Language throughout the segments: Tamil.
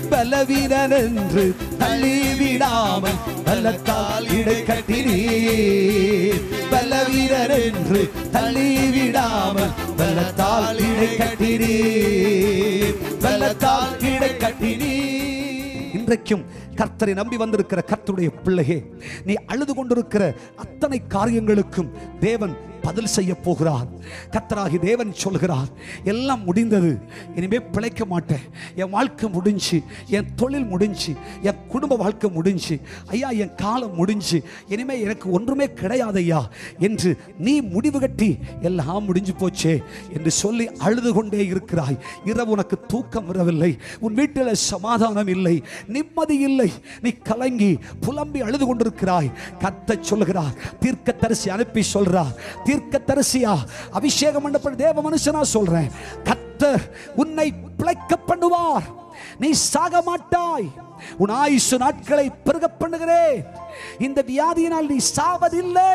பலவீனன் என்று தள்ளிவிடாமல் பலத்தால் இடை கட்டினீர் பலவீனன் என்று தள்ளிவிடாமல் பலத்தால் இடை கட்டினீர் பலத்தால் இடை கட்டினீர் இன்றைக்கும் கர்த்தரை நம்பி வந்திருக்கிற கர்த்தருடைய பிள்ளையே நீ அழுது கொண்டிருக்கிற அத்தனை காரியங்களுக்கும் தேவன் பதில் செய்ய போகிறார் கர்த்தராகி தேவன் சொல்கிறார் எல்லாம் முடிந்தது இனிமே பிழைக்க மாட்டேன் என் வாழ்க்கை முடிஞ்சு என் தொழில் முடிஞ்சு என் குடும்ப வாழ்க்கை முடிஞ்சு ஐயா என் காலம் முடிஞ்சு இனிமே எனக்கு ஒன்றுமே கிடையாது ஐயா என்று நீ முடிவு கட்டி எல்லாம் முடிஞ்சு போச்சே என்று சொல்லி அழுது கொண்டே இருக்கிறாய் இரவு உனக்கு தூக்கம் வரவில்லை உன் வீட்டில் சமாதானம் இல்லை நிம்மதி இல்லை நீ கலங்கி புலம்பி அழுது கொண்டிருக்கிறாய் கத்த சொல்கிறார் தீர்க்க தரிசி அனுப்பி சொல்றார் தீர்க்க தரிசியா அபிஷேகம் பண்ணப்பட்ட தேவ மனுஷனா சொல்றேன் கத்தர் உன்னை பிழைக்க பண்ணுவார் நீ சாக மாட்டாய் உன் ஆயுசு நாட்களை பெருக பண்ணுகிறேன் இந்த வியாதியினால் நீ சாவதில்லை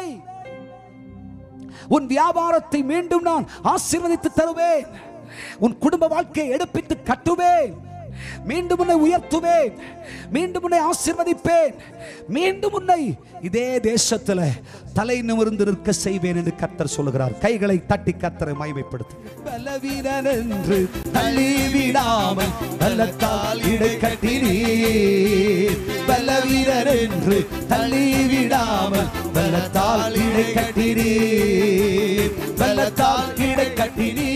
உன் வியாபாரத்தை மீண்டும் நான் ஆசீர்வதித்து தருவேன் உன் குடும்ப வாழ்க்கையை எடுப்பித்து கட்டுவேன் மீண்டும் உன்னை உயர்த்துவேன் மீண்டும் உன்னை ஆசீர்வதிப்பேன் மீண்டும் உன்னை இதே தேசத்துல தலை நிமிர்ந்து நிற்க செய்வேன் என்று கர்த்தர் சொல்லுகிறார் கைகளை தட்டி கர்த்தரை மகிமைப்படுத்து பலவீனன் என்று தள்ளிவிடாமல் பலத்தால் இடை கட்டினீர் பலவீனன் என்று தள்ளிவிடாமல் பலத்தால் இடை கட்டினீர் பலத்தால் இடை கட்டினீர்